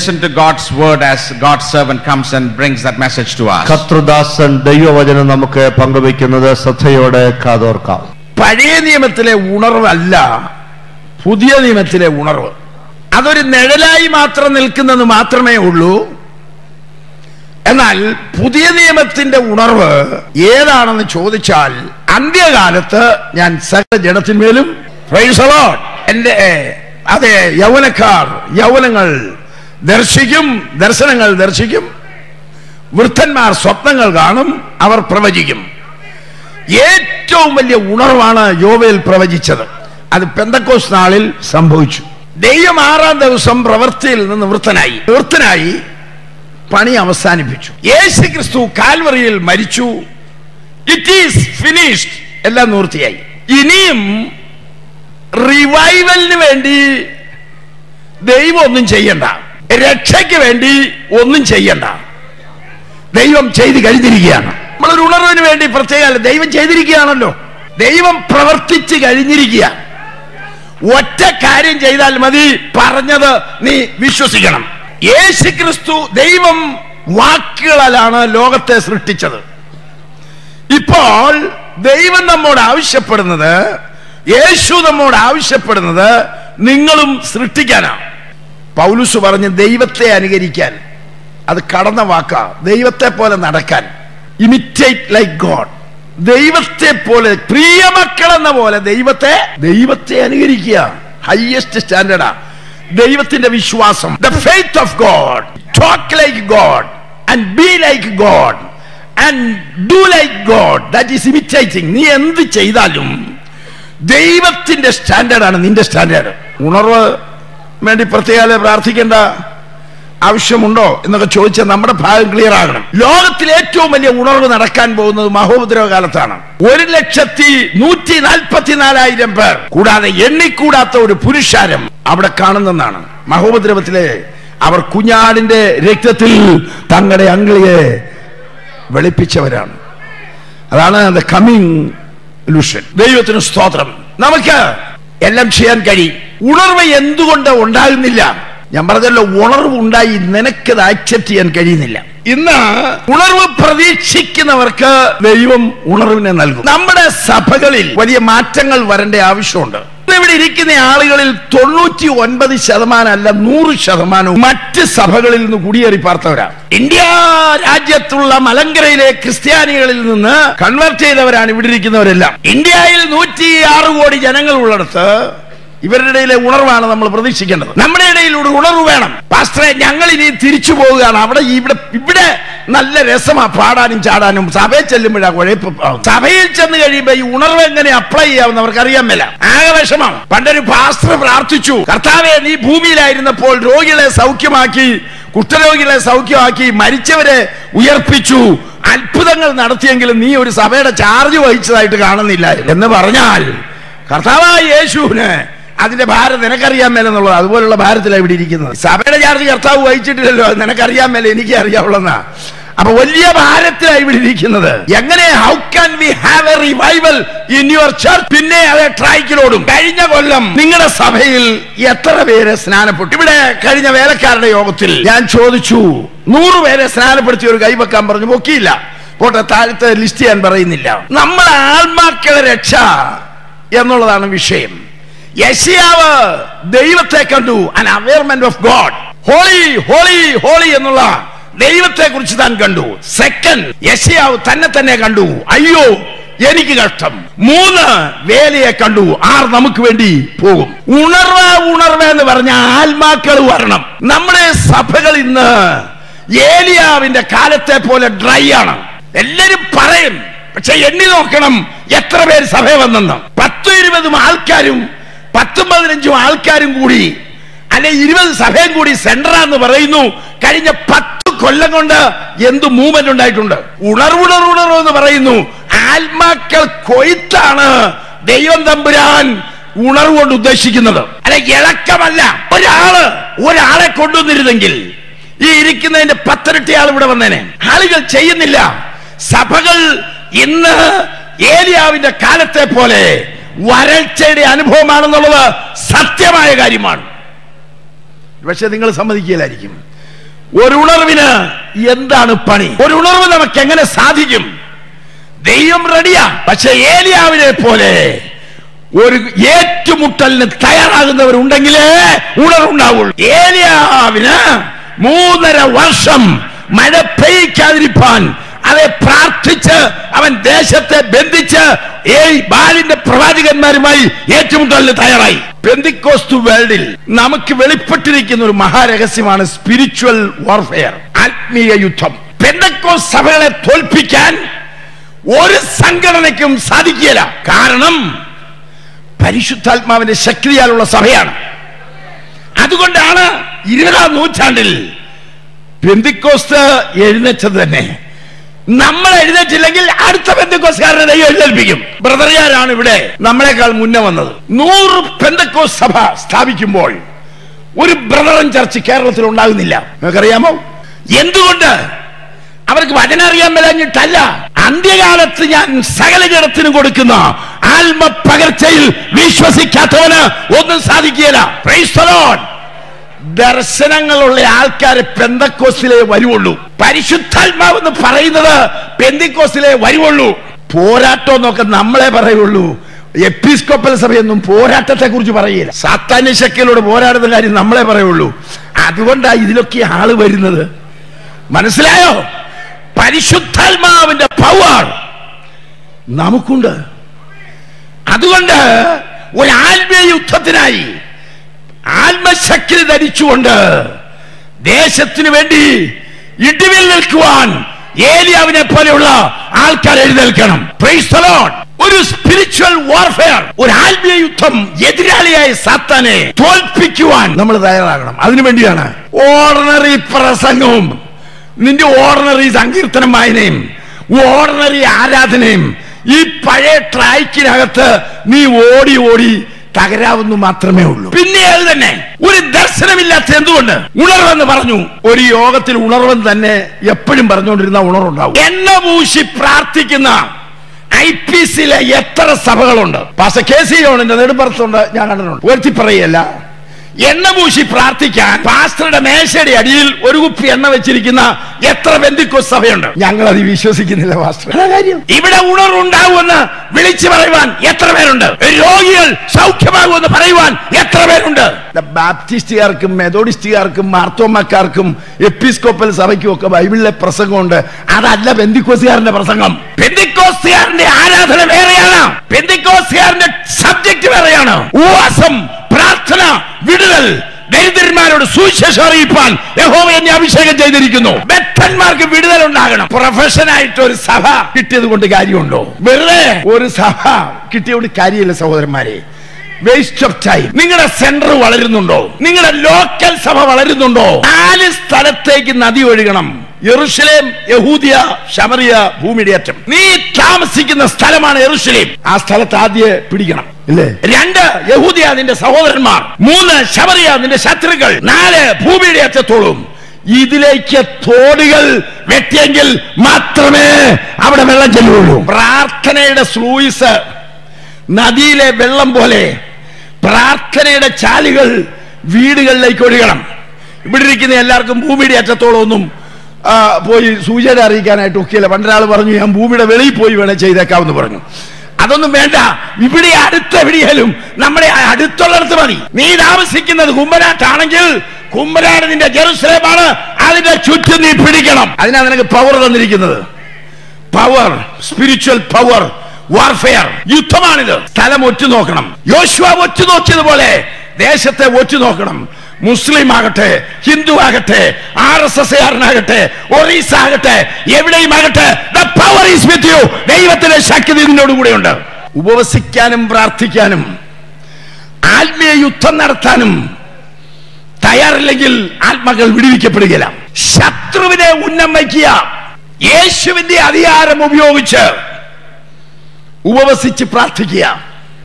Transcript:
Listen to God's word as God's servant comes and brings that message to us. കർത്തൃദാസൻ ദൈവവചനം നമുക്ക് പങ്കുവയ്ക്കുന്നത് ശ്രദ്ധയോടെ കാതോർക്കാം പഴയ നിയമത്തിലെ ഉണർവല്ല പുതിയ നിയമത്തിലെ ഉണർവ് അതൊരു നിഴലായി മാത്രം നിൽക്കുന്നത് മാത്രമേ ഉള്ളൂ എന്നാൽ പുതിയ നിയമത്തിന്റെ ഉണർവ് ഏതാണെന്ന് ചോദിച്ചാൽ അന്ത്യകാലത്ത് ഞാൻ സകല ജനത്തിന്മേലും praise the Lord. എന്റെ അതെ യൗവനക്കാർ യൗവനങ്ങൾ ദർശിക്കും ദർശനങ്ങൾ ദർശിക്കും വൃദ്ധന്മാർ സ്വപ്നങ്ങൾ കാണും അവർ പ്രവചിക്കും ഏറ്റവും വലിയ ഉണർവാണ് യോവേൽ പ്രവചിച്ചത് അത് പെന്തക്കോസ് നാളിൽ സംഭവിച്ചു ദൈവം ആറാം ദിവസം പ്രവൃത്തിയിൽ നിന്ന് വൃത്തനായി വൃത്തനായി പണി അവസാനിപ്പിച്ചു യേശു ക്രിസ്തു കാൽവറിയിൽ മരിച്ചു ഇറ്റ് ഈസ് ഫിനിഷ്ഡ് എല്ലാം പൂർത്തിയായി ഇനിയും റിവൈവലിന് വേണ്ടി ദൈവം ഒന്നും ചെയ്യണ്ട രക്ഷയ്ക്ക് വേണ്ടി ഒന്നും ചെയ്യണ്ട ദൈവം ചെയ്ത് കഴിഞ്ഞിരിക്കുകയാണ് നമ്മളൊരു ഉണർവിന് വേണ്ടി പ്രത്യേക ദൈവം ചെയ്തിരിക്കുകയാണല്ലോ ദൈവം പ്രവർത്തിച്ച് കഴിഞ്ഞിരിക്കുക ഒറ്റ കാര്യം ചെയ്താൽ മതി പറഞ്ഞത് നീ വിശ്വസിക്കണം യേശു ക്രിസ്തു ദൈവം വാക്കുകളാലാണ് ലോകത്തെ സൃഷ്ടിച്ചത് ഇപ്പോൾ ദൈവം നമ്മോട് ആവശ്യപ്പെടുന്നത് യേശു നമ്മോട് ആവശ്യപ്പെടുന്നത് നിങ്ങളും സൃഷ്ടിക്കാനാണ് പൗലുസ് പറഞ്ഞ് ദൈവത്തെ അനുകരിക്കാൻ അത് കടന്ന വാക്കാ ദൈവത്തെ പോലെ നടക്കാൻ ഇമിറ്റേറ്റ് ലൈക്ക് ഗോഡ് ദൈവത്തെ പോലെ പ്രിയമക്കൾ എന്ന പോലെ ദൈവത്തെ ദൈവത്തെ അനുകരിക്കുക ഹയസ്റ്റ് സ്റ്റാൻഡേർഡാ ദൈവത്തിന്റെ വിശ്വാസം the faith of God talk like God and be like God and do like God that is imitating നീ എന്ത് ചെയ്താലും ദൈവത്തിന്റെ സ്റ്റാൻഡേർഡാണ് നിന്റെ സ്റ്റാൻഡേർഡ് ഉണർവ് വേണ്ടി പ്രത്യേക പ്രാർത്ഥിക്കേണ്ട ആവശ്യമുണ്ടോ എന്നൊക്കെ ചോദിച്ചാൽ നമ്മുടെ ഭാഗം ക്ലിയർ ആകണം ലോകത്തിൽ ഏറ്റവും വലിയ ഉണർവ് നടക്കാൻ പോകുന്നത് മഹോപദ്രവ കാലത്താണ് ഒരു ലക്ഷത്തി നൂറ്റി നാൽപ്പത്തിനാലായിരം പേർ കൂടാതെ എണ്ണിക്കൂടാത്ത ഒരു പുരുഷാരം അവിടെ കാണുന്നതാണ് മഹോപദ്രവത്തിലെ അവർ കുഞ്ഞാടിന്റെ രക്തത്തിൽ തങ്ങളുടെ അങ്കിളിയെ വെളുപ്പിച്ചവരാണ് അതാണ് ദ കമ്മിങ് ഇലൂഷൻ ദൈവത്തിന് സ്തോത്രം നമുക്ക് എല്ലാം ചെയ്യാൻ കഴിയും ഉണർവ് എന്തുകൊണ്ട് ഉണ്ടാകുന്നില്ല ഞാൻ പറഞ്ഞല്ലോ ഉണർവ് ഉണ്ടായി നിനക്കത് ആക്സെപ്റ്റ് ചെയ്യാൻ കഴിയുന്നില്ല ഇന്ന് ഉണർവ് പ്രതീക്ഷിക്കുന്നവർക്ക് ദൈവം ഉണർവിനെ നൽകും നമ്മുടെ സഭകളിൽ വലിയ മാറ്റങ്ങൾ വരേണ്ട ആവശ്യമുണ്ട് ഇന്ന് ഇവിടെ ഇരിക്കുന്ന ആളുകളിൽ തൊണ്ണൂറ്റി ഒൻപത് ശതമാനം അല്ല നൂറ് ശതമാനവും മറ്റ് സഭകളിൽ നിന്ന് കുടിയേറി പാർത്തവരാണ് ഇന്ത്യ രാജ്യത്തുള്ള മലങ്കരയിലെ ക്രിസ്ത്യാനികളിൽ നിന്ന് കൺവേർട്ട് ചെയ്തവരാണ് ഇവിടെ ഇരിക്കുന്നവരെല്ലാം ഇന്ത്യയിൽ നൂറ്റി ആറ് കോടി ജനങ്ങൾ ഉള്ളിടത്ത് ഇവരുടെ ഇടയിലെ ഉണർവാണ് നമ്മൾ പ്രതീക്ഷിക്കേണ്ടത് നമ്മുടെ ഇടയിൽ ഒരു ഉണർവ് വേണം പാസ്റ്ററെ ഞങ്ങൾ ഇനി തിരിച്ചു പോവുകയാണ് അവിടെ ഇവിടെ ഇവിടെ നല്ല രസമാ പാടാനും ചാടാനും സഭയിൽ ചെല്ലുമ്പോഴാ കുഴപ്പം സഭയിൽ ചെന്ന് കഴിയുമ്പോ ഈ ഉണർവ് എങ്ങനെ അപ്ലൈ ചെയ്യാമെന്ന് അവർക്ക് അറിയാൻ മേല ആകെ വിഷമാണ് പണ്ടൊരു പാസ്റ്റർ പ്രാർത്ഥിച്ചു കർത്താവെ നീ ഭൂമിയിലായിരുന്നപ്പോൾ രോഗികളെ സൗഖ്യമാക്കി കുഷ്ഠരോഗികളെ സൗഖ്യമാക്കി മരിച്ചവരെ ഉയർപ്പിച്ചു അത്ഭുതങ്ങൾ നടത്തിയെങ്കിലും നീ ഒരു സഭയുടെ ചാർജ് വഹിച്ചതായിട്ട് കാണുന്നില്ല എന്ന് പറഞ്ഞാൽ കർത്താവായ യേശുവിന് അതിന്റെ ഭാരം നിനക്കറിയാൻ മേലെന്നുള്ളത് അതുപോലുള്ള ഭാരത്തിലാണ് ഇവിടെ ഇരിക്കുന്നത് സഭയുടെ ചാർജ് കർത്താവ് വഹിച്ചിട്ടില്ലല്ലോ അത് നിനക്കറിയാൻ മേലെ എനിക്ക് അറിയാവുള്ളതാ അപ്പൊ വലിയ ഭാരത്തിലാണ് ഇവിടെ ഇരിക്കുന്നത് എങ്ങനെ how can we have a revival in your church പിന്നെ അത് ട്രൈക്കിലോടും കഴിഞ്ഞ കൊല്ലം നിങ്ങളുടെ സഭയിൽ എത്ര പേര് സ്നാനപ്പെട്ടു ഇവിടെ കഴിഞ്ഞ വേലക്കാരുടെ യോഗത്തിൽ ഞാൻ ചോദിച്ചു നൂറ് പേരെ സ്നാനപ്പെടുത്തി ഒരു കൈവെക്കാൻ പറഞ്ഞു പൊക്കിയില്ല പോട്ടെ താഴത്തെ ലിസ്റ്റ് ചെയ്യാൻ പറയുന്നില്ല നമ്മളെ ആത്മാക്കളെ രക്ഷ എന്നുള്ളതാണ് വിഷയം യശിയാവ് ദൈവത്തെ കണ്ടു an awareness of God holy holy holy എന്നുള്ള ദൈവത്തെ കുറിച്ച് താൻ കണ്ടു സെക്കൻഡ് യശിയാവ് തന്നെ തന്നെ കണ്ടു അയ്യോ എനിക്ക് കഷ്ടം മൂന്ന് വേലയെ കണ്ടു ആർ നമുക്ക് വേണ്ടി പോകും ഉണർവ് ഉണർവ് എന്ന് പറഞ്ഞ ആത്മാക്കൾ വരണം നമ്മുടെ സഭകൾ ഇന്ന് ഏലിയാവിന്റെ കാലത്തെ പോലെ ഡ്രൈ ആണ് എല്ലാരും പറയും പക്ഷെ എണ്ണി നോക്കണം എത്ര പേര് സഭ വന്നെന്ന് പത്തും ഇരുപതും ആൾക്കാരും പത്തും പതിനഞ്ചും ആൾക്കാരും കൂടി അല്ലെ ഇരുപത് സഭയും കൂടി സെന്ററാന്ന് പറയുന്നു കഴിഞ്ഞ പത്ത് കൊല്ലം കൊണ്ട് എന്ത് മൂവ്മെന്റ് ഉണ്ടായിട്ടുണ്ട് ഉണർവുണർവുണർവ് എന്ന് പറയുന്നു ആത്മാക്കൾ കൊയ്ത്താണ് ദൈവം തമ്പുരാൻ ഉണർവ് കൊണ്ട് ഉദ്ദേശിക്കുന്നത് അല്ലെ ഇളക്കമല്ല ഒരാള് ഒരാളെ കൊണ്ടുവന്നിരുന്നെങ്കിൽ ഈ ഇരിക്കുന്നതിന്റെ പത്തിരട്ടി ആൾ ഇവിടെ വന്നേനെ ആളുകൾ ചെയ്യുന്നില്ല സഭകൾ ഇന്ന് ഏലിയാവിന്റെ കാലത്തെ പോലെ വരൾച്ചയുടെ അനുഭവമാണെന്നുള്ളത് സത്യമായ കാര്യമാണ് പക്ഷെ നിങ്ങൾ സമ്മതിക്കില്ലായിരിക്കും ഒരു ഉണർവിന് എന്താണ് പണി ഒരു ഉണർവ് നമുക്ക് എങ്ങനെ സാധിക്കും ദൈവം റെഡിയാ പക്ഷെ ഏലിയാവിനെ പോലെ ഒരു ഏറ്റുമുട്ടലിന് തയ്യാറാകുന്നവരുണ്ടെങ്കിലേ ഉണർവുണ്ടാവുള്ളൂ ഏലിയാവിന് മൂന്നര വർഷം മഴ പെയ്ക്കാതിരിപ്പാൻ അതെ പ്രാർത്ഥിച്ച് അവൻ ദേശത്തെ ബന്ധിച്ച് ഏ ബാലിന്റെ പ്രവാചകന്മാരുമായി ഏറ്റുമുട്ടലിന് തയ്യാറായി പെന്തിക്കോസ്തു വേൾഡിൽ നമുക്ക് വെളിപ്പെട്ടിരിക്കുന്ന ഒരു മഹാരഹസ്യമാണ് സ്പിരിച്വൽ വാർഫെയർ ആത്മീയ യുദ്ധം പെന്തക്കോസ് സഭകളെ തോൽപ്പിക്കാൻ ഒരു സംഘടനയ്ക്കും സാധിക്കില്ല കാരണം പരിശുദ്ധാത്മാവിന്റെ ശക്തിയാലുള്ള സഭയാണ് അതുകൊണ്ടാണ് ഇരുപതാം നൂറ്റാണ്ടിൽ പെന്തിക്കോസ്ത് എഴുന്നേറ്റത് തന്നെ നമ്മൾ എഴുന്നേറ്റില്ലെങ്കിൽ അടുത്ത പെന്തക്കോസ്കാരനെ ദൈവം എഴുന്നേൽപ്പിക്കും ബ്രദറിയാരാണ് ഇവിടെ നമ്മളെക്കാൾ മുന്നേ വന്നത് നൂറ് പെന്തക്കോസ് സഭ സ്ഥാപിക്കുമ്പോൾ ഒരു ബ്രദറൻ ചർച്ച് കേരളത്തിൽ ഉണ്ടാകുന്നില്ല നിങ്ങൾക്കറിയാമോ എന്തുകൊണ്ട് അവർക്ക് വചനം അറിയാൻ മേലഞ്ഞിട്ടല്ല അന്ത്യകാലത്ത് ഞാൻ സകല ജനത്തിനും കൊടുക്കുന്ന ആത്മ പകർച്ചയിൽ വിശ്വസിക്കാത്തവന് ഒന്നും സാധിക്കുകയില്ല Praise the Lord. ദർശനങ്ങളുള്ള ആൾക്കാരെ പെന്തക്കോസിലേ വരുവുള്ളൂ പരിശുദ്ധാത്മാവ് എന്ന് പറയുന്നത് പെന്തിക്കോസിലേ വരുവുള്ളൂ പോരാട്ടം എന്നൊക്കെ നമ്മളെ പറയുള്ളൂ എപ്പിസ്കോപ്പൽ സഭയൊന്നും പോരാട്ടത്തെ കുറിച്ച് പറയില്ല സാത്താന്യ ശക്തികളോട് പോരാടുന്ന കാര്യം നമ്മളെ പറയുള്ളൂ അതുകൊണ്ടാണ് ഇതിലൊക്കെ ആള് വരുന്നത് മനസ്സിലായോ പരിശുദ്ധാത്മാവിന്റെ പവർ നമുക്കുണ്ട് അതുകൊണ്ട് ഒരു ആത്മീയ യുദ്ധത്തിനായി ആത്മശക്തി ധരിച്ചുകൊണ്ട് ദേശത്തിനു വേണ്ടി ഇടിവിൽ നിൽക്കുവാൻ ഏലിയാവിനെ പോലെയുള്ള ആൾക്കാർ എഴുന്നേൽക്കണം Praise the Lord. ഒരു സ്പിരിച്വൽ വാർഫെയർ ഒരു ആത്മീയ യുദ്ധം എതിരാളിയായ സാത്താനെ തോൽപ്പിക്കുവാൻ നമ്മൾ തയ്യാറാകണം അതിനു വേണ്ടിയാണ് ഓർഡിനറി പ്രസംഗവും നിന്റെ ഓർഡിനറി സങ്കീർത്തനം വായനയും ഓർഡിനറി ആരാധനയും ഈ പഴയ ട്രായ്ക്കിനകത്ത് നീ ഓടി ഓടി തകരാവുന്നു മാത്രമേ ഉള്ളൂ പിന്നെ അത് തന്നെ ഒരു ദർശനമില്ലാത്ത എന്തുകൊണ്ട് ഉണർവെന്ന് പറഞ്ഞു ഒരു യോഗത്തിൽ ഉണർവൻ തന്നെ എപ്പോഴും പറഞ്ഞുകൊണ്ടിരുന്ന ഉണർവുണ്ടാവും എണ്ണ പൂശി പ്രാർത്ഥിക്കുന്ന ഐ പി സിയിലെ എത്ര സഭകളുണ്ട് പാസ കെ സി യോണിന്റെ നെടുമ്പുറത്തുണ്ട് ഞാൻ കണ്ടിട്ടുണ്ട് ഉയർത്തി പറയല്ല എണ്ണ പൂശി പ്രാർത്ഥിക്കാൻ പാസ്റ്ററുടെ മേശയുടെ അടിയിൽ ഒരു കുപ്പി എണ്ണ വെച്ചിരിക്കുന്ന എത്ര ബന്ധുക്കോ സഭയുണ്ട് ഞങ്ങൾ അത് വിശ്വസിക്കുന്നില്ല പാസ്റ്റർ അതാ കാര്യം ഇവിടെ ഉണർവുണ്ടാവുമെന്ന് വിളിച്ചു പറയുവാൻ എത്ര പേരുണ്ട് രോഗികൾ സൗഖ്യമാകുമെന്ന് പറയുവാൻ എത്ര പേരുണ്ട് ബാപ്റ്റിസ്റ്റുകാർക്കും മെതോഡിസ്റ്റുകാർക്കും മാർത്തോമക്കാർക്കും എപ്പിസ്കോപ്പൽ സഭയ്ക്കും ഒക്കെ ബൈബിളിലെ പ്രസംഗമുണ്ട് അതല്ല ബന്ധിക്കോസുകാരന്റെ പ്രസംഗം ബന്ധിക്കോസുകാരന്റെ ആരാധന വേറെയാണ് ബന്ധിക്കോസുകാരന്റെ സബ്ജക്ട് വേറെയാണ് ഉപവാസം പ്രാർത്ഥന വിടുതൽ ദരിദ്രന്മാരോട് സുവിശേഷം അറിയിപ്പാൻ യഹോവ എന്നെ അഭിഷേകം ചെയ്തിരിക്കുന്നു ബദ്ധന്മാർക്ക് വിടുതൽ ഉണ്ടാകണം പ്രൊഫഷനായിട്ട് ഒരു സഭ കിട്ടിയത് കൊണ്ട് കാര്യമുണ്ടോ വെറുതെ ഒരു സഭ കിട്ടിയോണ്ട് കാര്യമില്ല സഹോദരന്മാരെ വേസ്റ്റ് ഓഫ് ടൈം നിങ്ങളുടെ സെന്റർ വളരുന്നുണ്ടോ നിങ്ങളുടെ ലോക്കൽ സഭ വളരുന്നുണ്ടോ നാല് സ്ഥലത്തേക്ക് നദി ഒഴുകണം യെറുഷലേം യഹൂദിയ ശമറിയ ഭൂമിയുടെ അറ്റം നീ താമസിക്കുന്ന സ്ഥലമാണ് യെറുഷലേം ആ സ്ഥലത്ത് ആദ്യം പിടിക്കണം ഇല്ലേ രണ്ട് യഹൂദിയ നിന്റെ സഹോദരന്മാർ മൂന്ന് ശമറിയ നിന്റെ ശത്രുക്കൾ നാല് ഭൂമിയുടെ അറ്റത്തോളും ഇതിലേക്ക് തോടുകൾ വെട്ടിയെങ്കിൽ മാത്രമേ അവിടെ വെള്ളം ചെല്ലുകയുള്ളൂ പ്രാർത്ഥനയുടെ സ്ലൂയിസ് നദിയിലെ വെള്ളം പോലെ പ്രാർത്ഥനയുടെ ചാലുകൾ വീടുകളിലേക്ക് ഒഴുകണം ഇവിടെ ഇരിക്കുന്ന എല്ലാവർക്കും ഭൂമിയുടെ അറ്റത്തോളം ഒന്നും ആ, പോയി സൂചന അറിയിക്കാനായിട്ട് ഒക്കെയില്ല പണ്ടൊരാൾ പറഞ്ഞു ഞാൻ ഭൂമിയുടെ വെളിയിൽ പോയി വേണേ ചെയ്തേക്കാമെന്ന് പറഞ്ഞു അതൊന്നും വേണ്ട ഇവിടെ അടുത്ത് എവിടെയാലും നമ്മുടെ അടുത്തുള്ളിടത്ത് മതി നീ താമസിക്കുന്നത് കുമ്പനാട്ടാണെങ്കിൽ കുമ്പനാട് നിന്റെ ജെറുസലേമാണ് അതിന്റെ ചുറ്റും നീ പിടിക്കണം അതിനാ നിനക്ക് പവർ തന്നിരിക്കുന്നത് പവർ സ്പിരിച്വൽ പവർ വാർഫെയർ യുദ്ധമാണിത് സ്ഥലം ഒറ്റു നോക്കണം യോശുവ ഒറ്റു നോക്കിയതുപോലെ ദേശത്തെ ഒറ്റു നോക്കണം മുസ്ലിം ആകട്ടെ ഹിന്ദു ആകട്ടെ ആർ എസ് എസ് ആകട്ടെ ഒറീസ ആകട്ടെ എവിടെയും ആകട്ടെ the power is with you ദൈവത്തിന്റെ ശക്തി നിന്നോട് കൂടെയുണ്ട് ഉപവസിക്കാനും പ്രാർത്ഥിക്കാനും ആത്മീയ യുദ്ധം നടത്താനും തയ്യാറില്ലെങ്കിൽ ആത്മാക്കൾ വിടുവിക്കപ്പെടുകയില്ല ശത്രുവിനെ ഉന്നം വയ്ക്കുക യേശുവിന്റെ അധികാരം ഉപയോഗിച്ച് ഉപവസിച്ച് പ്രാർത്ഥിക്കുക